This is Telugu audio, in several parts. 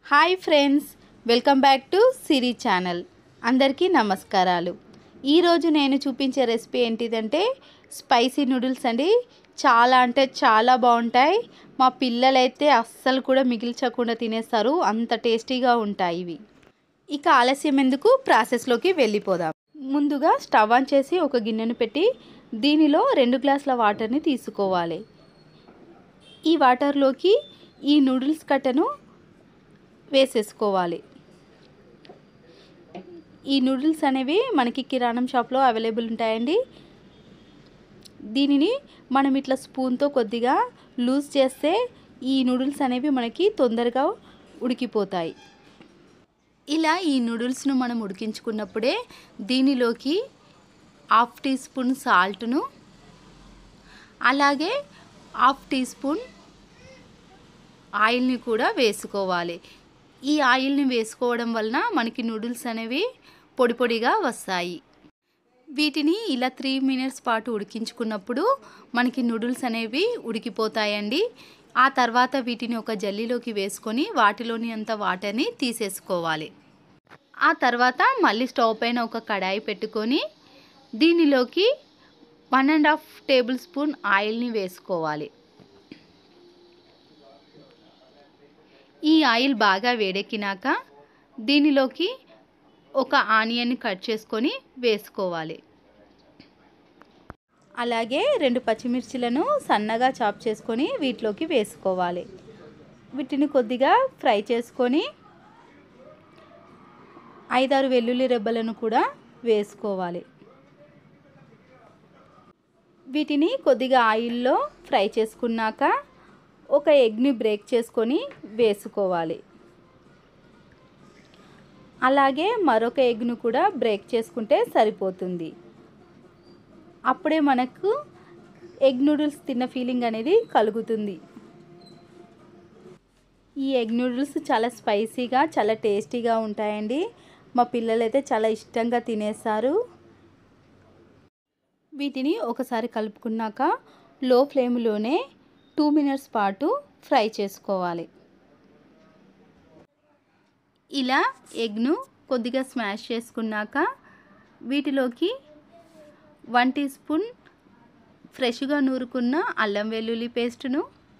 hi friends welcome back to Siri channel అందరికీ నమస్కారాలు ఈరోజు నేను చూపించే రెసిపీ ఏంటిదంటే స్పైసీ నూడిల్స్ అండి చాలా అంటే చాలా బాగుంటాయి మా పిల్లలైతే అస్సలు కూడా మిగిల్చకుండా తినేస్తారు అంత టేస్టీగా ఉంటాయి ఇవి ఇక ఆలస్యం ఎందుకు ప్రాసెస్లోకి వెళ్ళిపోదాం ముందుగా స్టవ్ ఆన్ చేసి ఒక గిన్నెను పెట్టి దీనిలో రెండు గ్లాసుల వాటర్ని తీసుకోవాలి ఈ వాటర్లోకి ఈ నూడిల్స్ కట్టను వేసేసుకోవాలి ఈ నూడిల్స్ అనేవి మనకి కిరాణం షాప్లో అవైలబుల్ ఉంటాయండి దీనిని మనం ఇట్లా స్పూన్తో కొద్దిగా లూజ్ చేస్తే ఈ నూడిల్స్ అనేవి మనకి తొందరగా ఉడికిపోతాయి ఇలా ఈ నూడిల్స్ను మనం ఉడికించుకున్నప్పుడే దీనిలోకి హాఫ్ టీ స్పూన్ సాల్ట్ను అలాగే హాఫ్ టీ స్పూన్ ఆయిల్ని కూడా వేసుకోవాలి ఈ ఆయిల్ని వేసుకోవడం వలన మనకి నూడిల్స్ అనేవి పొడి పొడిగా వస్తాయి వీటిని ఇలా త్రీ మినిట్స్ పాటు ఉడికించుకున్నప్పుడు మనకి నూడిల్స్ అనేవి ఉడికిపోతాయండి ఆ తర్వాత వీటిని ఒక జల్లీలోకి వేసుకొని వాటిలోని అంత వాటర్ని తీసేసుకోవాలి ఆ తర్వాత మళ్ళీ స్టవ్ పైన ఒక కడాయి పెట్టుకొని దీనిలోకి one and half tablespoon ఆయిల్ని వేసుకోవాలి ఈ ఆయిల్ బాగా వేడెక్కినాక దీనిలోకి ఒక ఆనియన్ కట్ చేసుకొని వేసుకోవాలి అలాగే రెండు పచ్చిమిర్చిలను సన్నగా చాప్ చేసుకొని వీటిలోకి వేసుకోవాలి వీటిని కొద్దిగా ఫ్రై చేసుకొని ఐదారు వెల్లుల్లి రెబ్బలను కూడా వేసుకోవాలి వీటిని కొద్దిగా ఆయిల్లో ఫ్రై చేసుకున్నాక ఒక ఎగ్ని బ్రేక్ చేసుకొని వేసుకోవాలి అలాగే మరొక ఎగ్ను కూడా బ్రేక్ చేసుకుంటే సరిపోతుంది అప్పుడే మనకు ఎగ్ నూడిల్స్ తిన్న ఫీలింగ్ అనేది కలుగుతుంది ఈ ఎగ్ నూడిల్స్ చాలా స్పైసీగా చాలా టేస్టీగా ఉంటాయండి మా పిల్లలైతే చాలా ఇష్టంగా తినేస్తారు వీటిని ఒకసారి కలుపుకున్నాక లో ఫ్లేమ్లోనే టూ మినిట్స్ పాటు ఫ్రై చేసుకోవాలి ఇలా ఎగ్ను కొద్దిగా స్మాష్ చేసుకున్నాక వీటిలోకి వన్ టీ స్పూన్ ఫ్రెష్గా నూరుకున్న అల్లం వెల్లుల్లి పేస్టును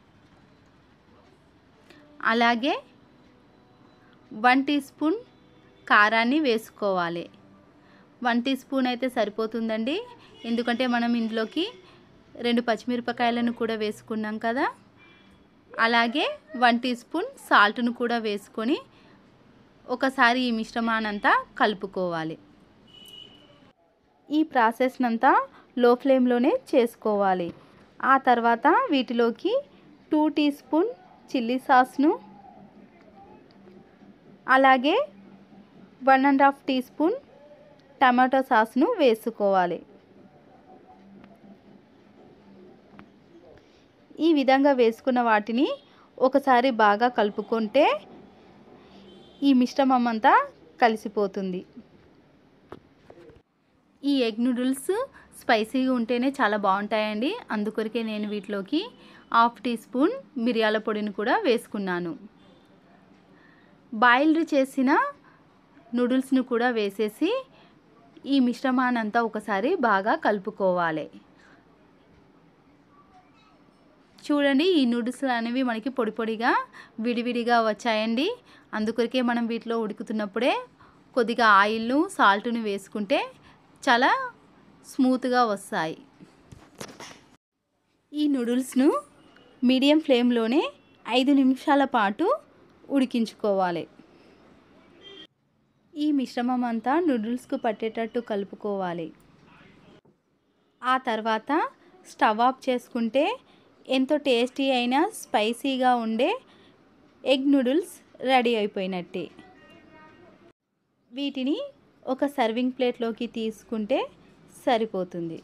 అలాగే వన్ టీ స్పూన్ కారాన్ని వేసుకోవాలి వన్ టీ స్పూన్ అయితే సరిపోతుందండి ఎందుకంటే మనం ఇందులోకి రెండు పచ్చిమిరపకాయలను కూడా వేసుకున్నాం కదా అలాగే వన్ టీ స్పూన్ సాల్ట్ను కూడా వేసుకొని ఒకసారి ఈ మిశ్రమానంతా కలుపుకోవాలి ఈ ప్రాసెస్నంతా లో ఫ్లేమ్లోనే చేసుకోవాలి ఆ తర్వాత వీటిలోకి టూ టీ స్పూన్ చిల్లీ సాస్ను అలాగే one and half teaspoon tomato సాస్ను వేసుకోవాలి ఈ విధంగా వేసుకున్న వాటిని ఒకసారి బాగా కలుపుకుంటే ఈ మిశ్రమం అంతా కలిసిపోతుంది ఈ ఎగ్ నూడిల్స్ స్పైసీగా ఉంటేనే చాలా బాగుంటాయండి అందుకొరకే నేను వీటిలోకి హాఫ్ టీ స్పూన్ మిరియాల పొడిని కూడా వేసుకున్నాను బాయిల్డ్ చేసిన నూడిల్స్ను కూడా వేసేసి ఈ మిశ్రమానంతా ఒకసారి బాగా కలుపుకోవాలి చూడండి ఈ నూడిల్స్ అనేవి మనకి పొడి పొడిగా విడివిడిగా వచ్చాయండి అందుకొరకే మనం వీటిలో ఉడుకుతున్నప్పుడే కొద్దిగా ఆయిల్ను సాల్ట్ను వేసుకుంటే చాలా స్మూత్గా వస్తాయి ఈ నూడిల్స్ను మీడియం ఫ్లేమ్లోనే ఐదు నిమిషాల పాటు ఉడికించుకోవాలి ఈ మిశ్రమం అంతా నూడిల్స్కు పట్టేటట్టు కలుపుకోవాలి ఆ తర్వాత స్టవ్ ఆఫ్ చేసుకుంటే ఎంతో టేస్టీ అయిన స్పైసీగా ఉండే ఎగ్ నూడిల్స్ రెడీ అయిపోయినట్టే వీటిని ఒక సర్వింగ్ ప్లేట్లోకి తీసుకుంటే సరిపోతుంది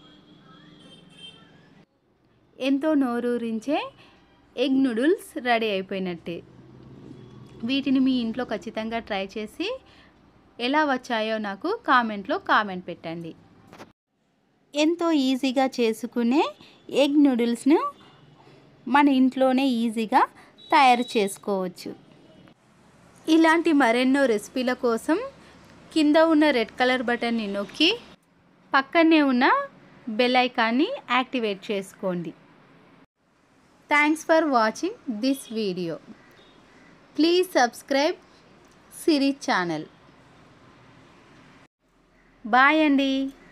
ఎంతో నోరూరించే ఎగ్ నూడిల్స్ రెడీ అయిపోయినట్టే వీటిని మీ ఇంట్లో ఖచ్చితంగా ట్రై చేసి ఎలా వచ్చాయో నాకు కామెంట్లో కామెంట్ పెట్టండి ఎంతో ఈజీగా చేసుకునే ఎగ్ నూడిల్స్ను మన ఇంట్లోనే ఈజీగా తయారు చేసుకోవచ్చు ఇలాంటి మరెన్నో రెసిపీల కోసం కింద ఉన్న రెడ్ కలర్ బటన్ని నొక్కి పక్కనే ఉన్న బెల్ ఐకాన్ని యాక్టివేట్ చేసుకోండి thanks for watching this video please subscribe Siri channel bye అండి